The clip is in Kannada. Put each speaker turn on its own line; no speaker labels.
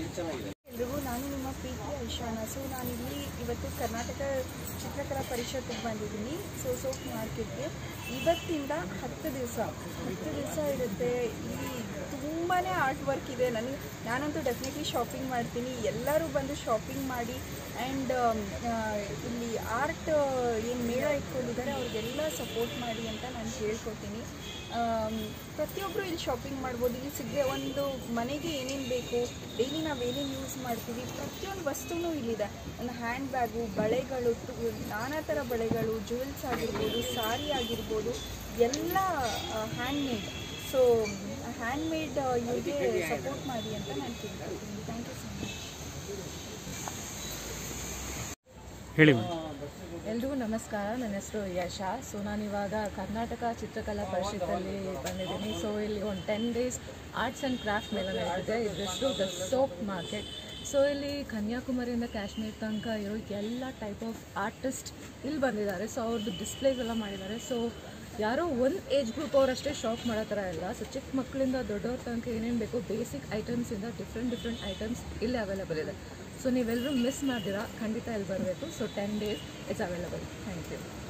ಎಲ್ರಿಗೂ ನಾನು ನಿಮ್ಮ ಪ್ರೀತಿಯ ಐಶಾನ ಸೊ ನಾನಿಲ್ಲಿ ಇವತ್ತು ಕರ್ನಾಟಕ ಚಿತ್ರಕಲಾ ಪರಿಷತ್ತಿಗೆ ಬಂದಿದ್ದೀನಿ ಸೊ ಸೋಪ್ ಮಾರ್ಕೆಟ್ಗೆ ಇವತ್ತಿಂದ ಹತ್ತು ದಿವಸ ಹತ್ತು ದಿವಸ ಇರುತ್ತೆ ಇಲ್ಲಿ ತುಂಬಾ ಆರ್ಟ್ ವರ್ಕ್ ಇದೆ ನನಗೆ ನಾನಂತೂ ಡೆಫಿನೆಟ್ಲಿ ಶಾಪಿಂಗ್ ಮಾಡ್ತೀನಿ ಎಲ್ಲರೂ ಬಂದು ಶಾಪಿಂಗ್ ಮಾಡಿ ಆ್ಯಂಡ್ ಇಲ್ಲಿ ಆರ್ಟ್ ಏನು ಮೇಳ ಇಟ್ಕೊಂಡಿದ್ದಾರೆ ಅವ್ರಿಗೆಲ್ಲ ಸಪೋರ್ಟ್ ಮಾಡಿ ಅಂತ ನಾನು ಕೇಳ್ಕೊತೀನಿ ಆಮ್, ಪ್ರತಿಯೊಬ್ಬರು ಇಲ್ಲಿ ಶಾಪಿಂಗ್ ಮಾಡ್ಬೋದು ಇಲ್ಲಿ ಸಿಗದೆ ಒಂದು ಮನೆಗೆ ಏನೇನು ಬೇಕು ಡೈಲಿ ನಾವು ಏನೇನು ಯೂಸ್ ಮಾಡ್ತೀವಿ ಪ್ರತಿಯೊಂದು ವಸ್ತುನೂ ಇಲ್ಲಿದೆ ಒಂದು ಹ್ಯಾಂಡ್ ಬ್ಯಾಗು ಬಳೆಗಳು ತು- ನಾನಾ ಥರ ಬಳೆಗಳು ಜುವೆಲ್ಸ್ ಆಗಿರ್ಬೋದು ಸಾರಿ ಆಗಿರ್ಬೋದು ಎಲ್ಲ handmade so handmade ಇವ್ರಿಗೆ ಸಪೋರ್ಟ್ ಮಾಡಿ ಅಂತ ನಾನು ಕೇಳ್ಕೊಳ್ತೀನಿ ಥ್ಯಾಂಕ್ ಯು ಸೊ ಮಚ್
ಹೇಳಿ ಮೇಡಮ್
ಎಲ್ರಿಗೂ ನಮಸ್ಕಾರ ನನ್ನ ಹೆಸರು ಯಶ ಸೊ ನಾನಿವಾಗ ಕರ್ನಾಟಕ ಚಿತ್ರಕಲಾ ಪರಿಷತ್ತಲ್ಲಿ ಬಂದಿದ್ದೀನಿ ಸೊ ಇಲ್ಲಿ ಒಂದು ten days arts and craft ಮೇಲೆ ನಡೆದಿದೆ ಇದ್ರ ಹೆಸರು ದ ಸೋಪ್ ಮಾರ್ಕೆಟ್ ಸೊ ಇಲ್ಲಿ ಕನ್ಯಾಕುಮಾರಿಯಿಂದ ಕಾಶ್ಮೀರ್ ತನಕ ಇರೋ ಎಲ್ಲ ಟೈಪ್ ಆಫ್ ಆರ್ಟಿಸ್ಟ್ ಇಲ್ಲಿ ಬಂದಿದ್ದಾರೆ ಸೊ ಅವ್ರದ್ದು ಡಿಸ್ಪ್ಲೇಸ್ ಎಲ್ಲ ಮಾಡಿದ್ದಾರೆ ಸೊ ಯಾರೋ ಒಂದು ಏಜ್ ಗ್ರೂಪ್ ಅವರಷ್ಟೇ ಶಾಪ್ ಮಾಡೋ ಥರ ಇಲ್ಲ ಸೊ ಚಿಕ್ಕ ಮಕ್ಕಳಿಂದ ದೊಡ್ಡವ್ರ ತನಕ ಏನೇನು ಬೇಕು ಬೇಸಿಕ್ ಐಟಮ್ಸಿಂದ ಡಿಫ್ರೆಂಟ್ ಡಿಫ್ರೆಂಟ್ ಐಟಮ್ಸ್ ಇಲ್ಲಿ ಅವೈಲೇಬಲ್ ಇದೆ ಸೊ ನೀವೆಲ್ಲರೂ ಮಿಸ್ ಮಾಡ್ದಿರಾ ಖಂಡಿತ ಇಲ್ಲಿ ಬರಬೇಕು so ten days it's available thank you